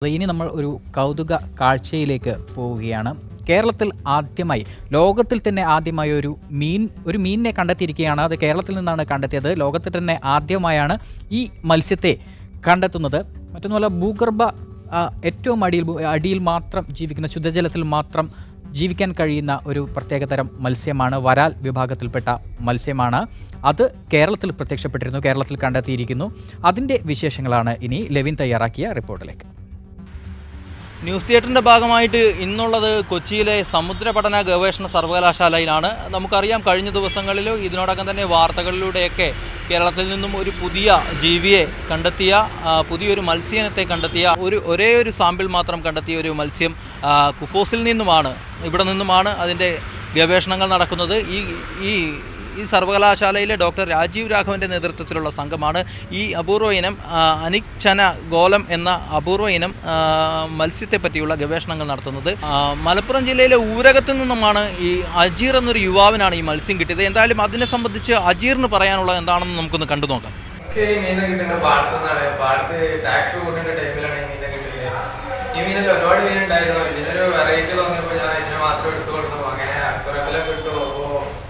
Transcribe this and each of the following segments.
പറയുന്നത് ഇനി നമ്മൾ ഒരു കൗതുക കാഴ്ചയിലേക്ക് പോവുകയാണ് കേരളത്തിൽ ആദ്യമായി ലോകത്തിൽ തന്നെ ആദ്യമായി ഒരു മീൻ ഒരു മീനിനെ കണ്ടെത്തിയിരിക്കുകയാണ് അത് കേരളത്തിൽ നിന്നാണ് കണ്ടെത്തിയത് ലോകത്തിൽ തന്നെ ആദ്യമായാണ് ഈ മത്സ്യത്തെ കണ്ടെത്തുന്നത് മറ്റൊന്നുമല്ല ഭൂഗർഭ ആ, ഏറ്റവും അടിയിൽ ഭൂ- അടിയിൽ മാത്രം ജീവിക്കുന്ന ശുദ്ധജലത്തിൽ മാത്രം ജീവിക്കാൻ കഴിയുന്ന ഒരു പ്രത്യേകതരം മത്സ്യമാണ് വരാൽ വിഭാഗത്തിൽപ്പെട്ട മത്സ്യമാണ് അത് കേരളത്തിൽ പ്രത്യക്ഷപ്പെട്ടിരുന്നു കേരളത്തിൽ കണ്ടെത്തിയിരിക്കുന്നു അതിൻ്റെ വിശേഷങ്ങളാണ് ഇനി ലെവിൻ തയ്യാറാക്കിയ റിപ്പോർട്ടിലേക്ക് ന്യൂസ് തിയേറ്ററിൻ്റെ ഭാഗമായിട്ട് ഇന്നുള്ളത് കൊച്ചിയിലെ സമുദ്ര പഠന ഗവേഷണ സർവകലാശാലയിലാണ് നമുക്കറിയാം കഴിഞ്ഞ ദിവസങ്ങളിൽ ഇതിനോടകം തന്നെ വാർത്തകളിലൂടെയൊക്കെ കേരളത്തിൽ നിന്നും ഒരു പുതിയ ജീവിയെ കണ്ടെത്തിയ ആ, പുതിയൊരു മത്സ്യത്തെ കണ്ടെത്തിയ ഒരു ഒരേ ഒരു സാമ്പിൾ മാത്രം കണ്ടെത്തിയ ഒരു മത്സ്യം ആ, കുഫോസിൽ നിന്നുമാണ് ഇവിടെ നിന്നുമാണ് അതിൻ്റെ ഗവേഷണങ്ങൾ നടക്കുന്നത് ഈ ഈ ഈ സർവകലാശാലയിലെ ഡോക്ടർ രാജീവ് രാഘവൻ്റെ നേതൃത്വത്തിലുള്ള സംഘമാണ് ഈ അപൂർവ ഇനം ആ, അനിക്ചന ഗോലം എന്ന അപൂർവ ഇനം ആ, മത്സ്യത്തെ പറ്റിയുള്ള ഗവേഷണങ്ങൾ നടത്തുന്നത് ആ, മലപ്പുറം ജില്ലയിലെ ഊരകത്തു നിന്നുമാണ് ഈ അജീർ എന്നൊരു യുവാവിനാണ് ഈ മത്സ്യം കിട്ടിയത് എന്തായാലും അതിനെ സംബന്ധിച്ച് അജീറിന് പറയാനുള്ളത് എന്താണെന്ന് നമുക്കൊന്ന് കണ്ടു നോക്കാം എനിക്ക് ഈ മീനെ കിട്ടുന്നത് പാടത്തുനിന്നാണ് പാടത്ത് ട്രാക്ടർ കൂട്ടുന്ന ടൈമിലാണ് ഈ മീനെ കിട്ടുന്നത് ഈ മീനിൽ ഒരുപാട് മീനുണ്ടായിരുന്നു ഇതിനൊരു വെറൈറ്റി തോന്നിയപ്പോൾ ഞാൻ ഇതിനെ മാത്രം എടുത്തു കൊടുത്തു അങ്ങനെ അക്കുറമ്പിലൊക്കെ ഇട്ടു അപ്പോൾ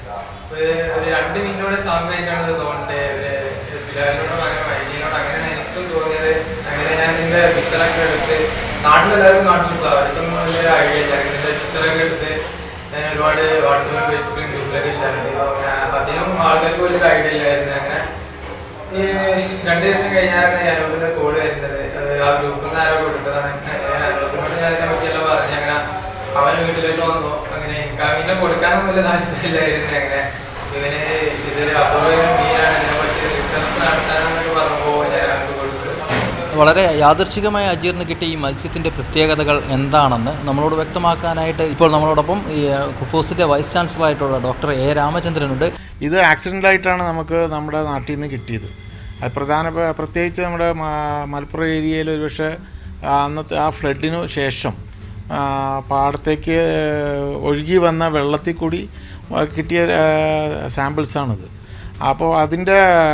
ഒരു രണ്ട് മീനിനോട് സാമ്യമായിട്ടാണ് ഇത് തോന്നുന്നത് ഒരു ബിലാലിനോടും അങ്ങനെ വൈദ്യനോട് അങ്ങനെയാണ് എനിക്കും തോന്നിയത് അങ്ങനെ ഞാൻ ഇതിന്റെ പിക്ചറൊക്കെ എടുത്ത് നാട്ടിലെല്ലാവർക്കും കാണിച്ചു കൊടുത്തു അവർക്കൊന്നും വലിയ ഐഡിയ ഇല്ല ഇതിന്റെ പിക്ചറൊക്കെ എടുത്ത് ഞാൻ ഒരുപാട് വാട്സപ്പിലും ഫേസ്ബുക്കിലും ഗ്രൂപ്പിലൊക്കെ ഷെയർ ചെയ്തു അങ്ങനെ അതിനും ആൾക്കാർക്ക് വലിയൊരു ഐഡിയ ഇല്ലായിരുന്നു അങ്ങനെ ഈ രണ്ട് ദിവസം കഴിഞ്ഞാണ് അനൂപിന്റെ കോഡ് വരുന്നത് അത് ആ ഗ്രൂപ്പിൽ നിന്ന് ആരോ കൊടുത്തതാണ് ഞാൻ അനൂപിനോട് ഞാൻ അതിനെ പറ്റിയെല്ലാം പറഞ്ഞു അങ്ങനെ അവന് വീട്ടിലേക്ക് വന്നു അങ്ങനെ എനിക്ക് അവനെ കൊടുക്കാനൊന്നും വലിയ താല്പര്യമില്ലായിരുന്നു അങ്ങനെ ഇവന് ഇതൊരു അപൂർവ മീനാണ് ഇതിനെ പറ്റി റിസർച്ച് നടത്താനെന്നൊക്കെ പറഞ്ഞപ്പോൾ ഞാൻ അവന് കൊടുത്തു വളരെ യാദർശികമായ അജീറിന് കിട്ടിയ ഈ മത്സ്യത്തിൻ്റെ പ്രത്യേകതകൾ എന്താണെന്ന് നമ്മളോട് വ്യക്തമാക്കാനായിട്ട് ഇപ്പോൾ നമ്മളോടൊപ്പം ഈ കുഫോസിൻ്റെ വൈസ് ചാൻസലറായിട്ടുള്ള ഡോക്ടർ എ രാമചന്ദ്രനുണ്ട് ഇത് ആക്സിഡൻ്റലായിട്ടാണ് നമുക്ക് നമ്മുടെ നാട്ടിൽ നിന്ന് കിട്ടിയത് അത് പ്രധാന പ്രത്യേകിച്ച് നമ്മുടെ മ- മലപ്പുറം ഏരിയയിൽ ഒരുപക്ഷെ ആ അന്നത്തെ ആ ഫ്ലഡിനു ശേഷം ആ, പാടത്തേക്ക് ഒഴുകി വന്ന വെള്ളത്തിൽ കൂടി ആ, കിട്ടിയ സാമ്പിൾസാണിത് അപ്പോൾ അതിൻ്റെ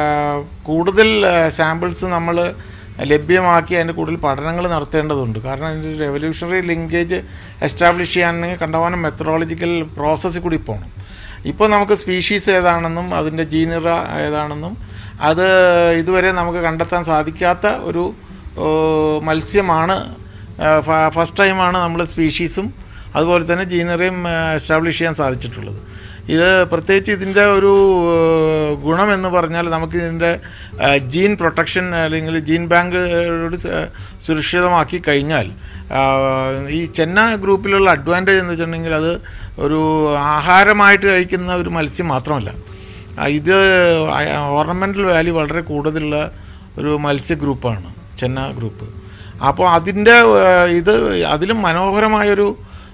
കൂടുതൽ സാമ്പിൾസ് നമ്മൾ ലഭ്യമാക്കി അതിൻ്റെ കൂടുതൽ പഠനങ്ങൾ നടത്തേണ്ടതുണ്ട് കാരണം അതിൻ്റെ ഒരു റെവല്യൂഷണറി ലിങ്കേജ് എസ്റ്റാബ്ലിഷ് ചെയ്യാനെങ്കിൽ കണ്ടമാനം മെത്തഡോളജിക്കൽ പ്രോസസ്സിൽ കൂടി പോകണം ഇപ്പോൾ നമുക്ക് സ്പീഷീസ് ഏതാണെന്നും അതിൻ്റെ ജീനിറ ഏതാണെന്നും അത് ഇതുവരെ നമുക്ക് കണ്ടെത്താൻ സാധിക്കാത്ത ഒരു ഓ, മത്സ്യമാണ് ഫസ്റ്റ് ടൈമാണ് നമ്മൾ സ്പീഷീസും അതുപോലെ തന്നെ ജീനറയും എസ്റ്റാബ്ലിഷ് ചെയ്യാൻ സാധിച്ചിട്ടുള്ളത് ഇത് പ്രത്യേകിച്ച് ഇതിൻ്റെ ഒരു ഏഹ്, ഗുണം എന്ന് പറഞ്ഞാൽ നമുക്ക് ഇതിൻ്റെ ഏഹ്, ജീൻ പ്രൊട്ടക്ഷൻ അല്ലെങ്കിൽ ജീൻ ബാങ്ക് ഏഹ്, സ- സുരക്ഷിതമാക്കി കഴിഞ്ഞാൽ ആഹ്, ഈ ചെന്ന ഗ്രൂപ്പിലുള്ള അഡ്വാൻറ്റേജ് എന്ന് വെച്ചിട്ടുണ്ടെങ്കിൽ അത് ഒരു ആഹാരമായിട്ട് കഴിക്കുന്ന ഒരു മത്സ്യം മാത്രമല്ല ആ, ഇത് ഓർണമെൻ്റൽ വാല്യൂ വളരെ കൂടുതലുള്ള ഒരു മത്സ്യ ഗ്രൂപ്പാണ് ചെന്ന ഗ്രൂപ്പ് അപ്പോൾ അതിൻ്റെ ഏഹ്, ഇത് അതിലും മനോഹരമായൊരു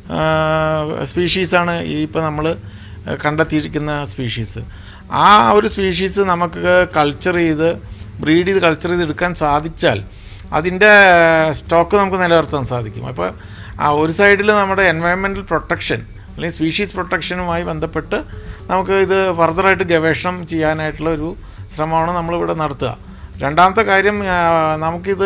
സ്പീഷീസാണ് ഈ ഇപ്പോൾ നമ്മൾ കണ്ടെത്തിയിരിക്കുന്ന സ്പീഷീസ് ആ ഒരു സ്പീഷീസ് നമുക്ക് കൾച്ചർ ചെയ്ത് ബ്രീഡ് ചെയ്ത് കൾച്ചർ ചെയ്ത് എടുക്കാൻ സാധിച്ചാൽ അതിൻ്റെ സ്റ്റോക്ക് നമുക്ക് നിലനിർത്താൻ സാധിക്കും അപ്പോൾ ആ ഒരു സൈഡിൽ നമ്മുടെ എൻവയൺമെൻറ്റൽ പ്രൊട്ടക്ഷൻ അല്ലെങ്കിൽ സ്പീഷീസ് പ്രൊട്ടക്ഷനുമായി ബന്ധപ്പെട്ട് നമുക്ക് ഇത് ഫർദറായിട്ട് ഗവേഷണം ചെയ്യാനായിട്ടുള്ള ഒരു ശ്രമമാണ് നമ്മളിവിടെ നടത്തുക രണ്ടാമത്തെ കാര്യം ആ, നമുക്കിത്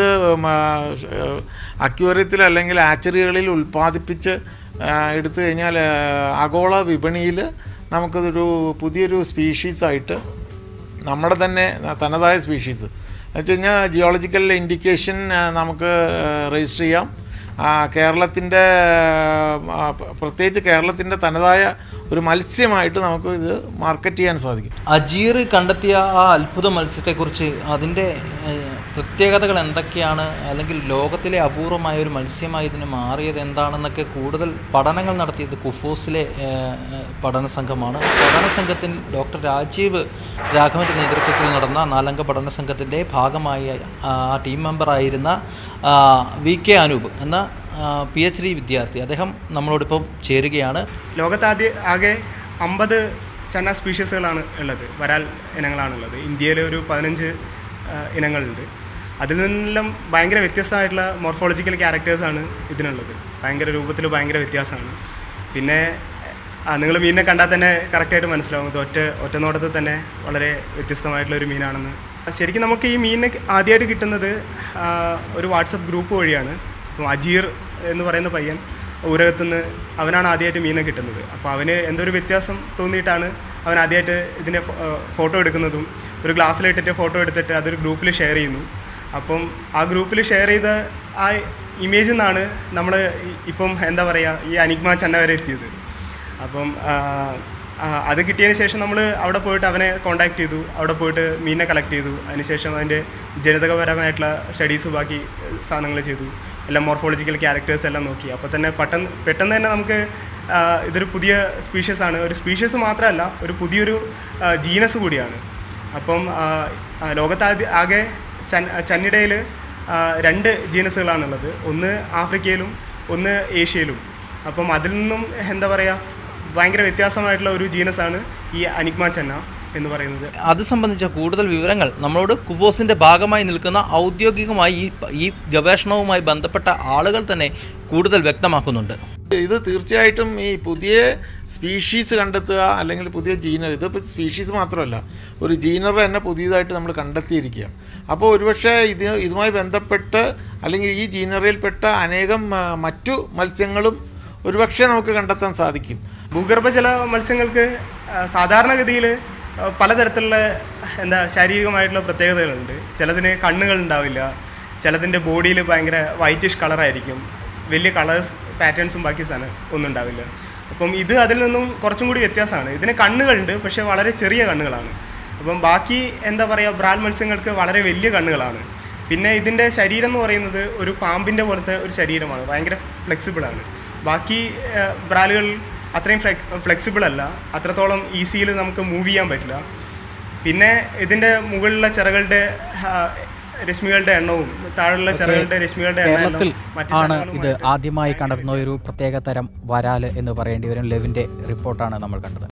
അക്യൂറിയത്തിൽ അല്ലെങ്കിൽ ആച്ചറികളിൽ ഉൽപ്പാദിപ്പിച്ച് ആ, എടുത്തു കഴിഞ്ഞാൽ ആ, ആഗോള വിപണിയിൽ നമുക്കിതൊരു പുതിയൊരു സ്പീഷീസായിട്ട് നമ്മുടെ തന്നെ തനതായ സ്പീഷീസ് എന്ന് വെച്ച് കഴിഞ്ഞാൽ ജിയോളജിക്കൽ ഇൻഡിക്കേഷൻ നമുക്ക് രജിസ്റ്റർ ചെയ്യാം ആ, കേരളത്തിൻ്റെ ആ, പ- പ്രത്യേകിച്ച് കേരളത്തിൻ്റെ തനതായ ഒരു മത്സ്യമായിട്ട് നമുക്ക് ഇത് മാർക്കറ്റ് ചെയ്യാൻ സാധിക്കും അജീർ കണ്ടെത്തിയ ആ അത്ഭുത മത്സ്യത്തെക്കുറിച്ച് അതിൻ്റെ ഏഹ്, പ്രത്യേകതകൾ എന്തൊക്കെയാണ് അല്ലെങ്കിൽ ലോകത്തിലെ അപൂർവമായ ഒരു മത്സ്യമായി ഇതിന് മാറിയത് എന്താണെന്നൊക്കെ കൂടുതൽ പഠനങ്ങൾ നടത്തിയത് കുഫോസിലെ ഏഹ്, ഏഹ്, പഠന സംഘമാണ് പഠന സംഘത്തിൽ ഡോക്ടർ രാജീവ് രാഘവൻ്റെ നേതൃത്വത്തിൽ നടന്ന നാലംഗ പഠന സംഘത്തിൻ്റെ ഭാഗമായ ആ ടീം മെമ്പറായിരുന്ന ആ, വി കെ അനൂപ് എന്ന പി എച്ച് ഡി വിദ്യാർത്ഥി അദ്ദേഹം നമ്മളോടൊപ്പം ചേരുകയാണ് ലോകത്താദ്യ ആകെ അമ്പത് ചന്ന സ്പീഷ്യസുകളാണ് ഉള്ളത് വരാൽ ഇനങ്ങളാണുള്ളത് ഇന്ത്യയിൽ ഒരു പതിനഞ്ച് ആ, ഇനങ്ങളുണ്ട് അതിൽ നിന്നെല്ലാം ഭയങ്കര വ്യത്യസ്തമായിട്ടുള്ള മോർഫോളജിക്കൽ ക്യാരക്ടേഴ്സാണ് ഇതിനുള്ളത് ഭയങ്കര രൂപത്തിൽ ഭയങ്കര വ്യത്യാസമാണ് പിന്നെ നിങ്ങൾ മീനിനെ കണ്ടാൽ തന്നെ കറക്റ്റായിട്ട് മനസ്സിലാവും ഇത് ഒറ്റ ഒറ്റ നോട്ടത്തിൽ തന്നെ വളരെ വ്യത്യസ്തമായിട്ടുള്ള ഒരു മീനാണെന്ന് ശരിക്കും നമുക്ക് ഈ മീനിനെ ആദ്യമായിട്ട് കിട്ടുന്നത് ആ, ഒരു വാട്സപ്പ് ഗ്രൂപ്പ് വഴിയാണ് അപ്പം അജീർ എന്ന് പറയുന്ന പയ്യൻ ഊരകത്തുനിന്ന് അവനാണ് ആദ്യമായിട്ട് മീനെ കിട്ടുന്നത് അപ്പോൾ അവന് എന്തോ ഒരു വ്യത്യാസം തോന്നിയിട്ടാണ് അവൻ ആദ്യമായിട്ട് ഇതിനെ ഫോട്ടോ എടുക്കുന്നതും ഒരു ഗ്ലാസ്സിലിട്ടിട്ട് ഫോട്ടോ എടുത്തിട്ട് അതൊരു ഗ്രൂപ്പിൽ ഷെയർ ചെയ്യുന്നു അപ്പം ആ ഗ്രൂപ്പിൽ ഷെയർ ചെയ്ത ആ ഇമേജിൽ നിന്നാണ് നമ്മൾ ഇപ്പം എന്താ പറയുക ഈ അനിഗ്മ ചന്ന വരെ എത്തിയത് അപ്പം ആ, ആ, അത് കിട്ടിയതിന് ശേഷം നമ്മൾ അവിടെ പോയിട്ട് അവനെ കോണ്ടാക്ട് ചെയ്തു അവിടെ പോയിട്ട് മീനിനെ കളക്ട് ചെയ്തു അതിനുശേഷം അതിൻ്റെ ജനിതകപരമായിട്ടുള്ള സ്റ്റഡീസ് ബാക്കി സാധനങ്ങൾ ചെയ്തു എല്ലാം മോർഫോളജിക്കൽ ക്യാരക്ടേഴ്സ് എല്ലാം നോക്കി അപ്പോൾ തന്നെ പെട്ടെന്ന് പെട്ടെന്ന് തന്നെ നമുക്ക് ആ, ഇതൊരു പുതിയ സ്പീഷ്യസ് ആണ് ഒരു സ്പീഷ്യസ് മാത്രമല്ല ഒരു പുതിയൊരു ജീനസ് കൂടിയാണ് അപ്പം ആ, ആ, ലോകത്താദ്യ ആകെ ചൻ ചന്നിടയിൽ രണ്ട് ജീനസുകളാണുള്ളത് ഒന്ന് ആഫ്രിക്കയിലും ഒന്ന് ഏഷ്യയിലും അപ്പം അതിൽ നിന്നും എന്താ പറയുക ഭയങ്കര വ്യത്യാസമായിട്ടുള്ള ഒരു ജീനസാണ് ഈ അനിഗ്മ ചന്ന എന്ന് പറയുന്നത് അത് സംബന്ധിച്ച കൂടുതൽ വിവരങ്ങൾ നമ്മളോട് കുവോസിൻ്റെ ഭാഗമായി നിൽക്കുന്ന ഔദ്യോഗികമായി ഈ ഈ ഗവേഷണവുമായി ബന്ധപ്പെട്ട ആളുകൾ തന്നെ കൂടുതൽ വ്യക്തമാക്കുന്നുണ്ട് ഇത് തീർച്ചയായിട്ടും ഈ പുതിയ സ്പീഷീസ് കണ്ടെത്തുക അല്ലെങ്കിൽ പുതിയ ജീനർ ഇതിപ്പോൾ സ്പീഷീസ് മാത്രമല്ല ഒരു ജീനർ തന്നെ പുതിയതായിട്ട് നമ്മൾ കണ്ടെത്തിയിരിക്കുകയാണ് അപ്പോൾ ഒരുപക്ഷെ ഇത് ഇതുമായി ബന്ധപ്പെട്ട് അല്ലെങ്കിൽ ഈ ജീനറിൽപ്പെട്ട അനേകം ആ, മറ്റു മത്സ്യങ്ങളും ഒരുപക്ഷെ നമുക്ക് കണ്ടെത്താൻ സാധിക്കും ഭൂഗർഭജല മത്സ്യങ്ങൾക്ക് ആ, സാധാരണഗതിയിൽ ആ, പലതരത്തിലുള്ള എന്താ ശാരീരികമായിട്ടുള്ള പ്രത്യേകതകളുണ്ട് ചിലതിന് കണ്ണുകൾ ഉണ്ടാവില്ല ചിലതിൻ്റെ ബോഡിയിൽ ഭയങ്കര വൈറ്റിഷ് കളറായിരിക്കും വലിയ കളേഴ്സ് പാറ്റേൺസും ബാക്കി സാധനം ഒന്നും ഉണ്ടാവില്ല അപ്പം ഇത് അതിൽ നിന്നും കുറച്ചും കൂടി വ്യത്യാസമാണ് ഇതിന് കണ്ണുകളുണ്ട് പക്ഷേ വളരെ ചെറിയ കണ്ണുകളാണ് അപ്പം ബാക്കി എന്താ പറയുക ബ്രാൽ മത്സ്യങ്ങൾക്ക് വളരെ വലിയ കണ്ണുകളാണ് പിന്നെ ഇതിൻ്റെ ശരീരം എന്ന് പറയുന്നത് ഒരു പാമ്പിൻ്റെ പോലത്തെ ഒരു ശരീരമാണ് ഭയങ്കര ഫ്ലെക്സിബിളാണ് ബാക്കി ആ, ബ്രാലുകൾ അത്രയും ഫ്ലെക്സിബിൾ അല്ല അത്രത്തോളം ഈസിയിൽ നമുക്ക് മൂവ് ചെയ്യാൻ പറ്റില്ല പിന്നെ ഇതിൻ്റെ മുകളിലുള്ള ചിറകളുടെ ആ, രശ്മികളുടെ എണ്ണവും താഴെയുള്ള ചിറകളുടെ രശ്മികളുടെ എണ്ണം എല്ലാം കേരളത്തിൽ മറ്റ് ആണ് ഇത് ചങ്ങകളുമായിട്ട് ആദ്യമായി കണ്ടെത്തുന്ന ഒരു പ്രത്യേക തരം വരാല് എന്ന് പറയേണ്ടി വരും ലെവിന്റെ റിപ്പോർട്ടാണ് നമ്മൾ കണ്ടത്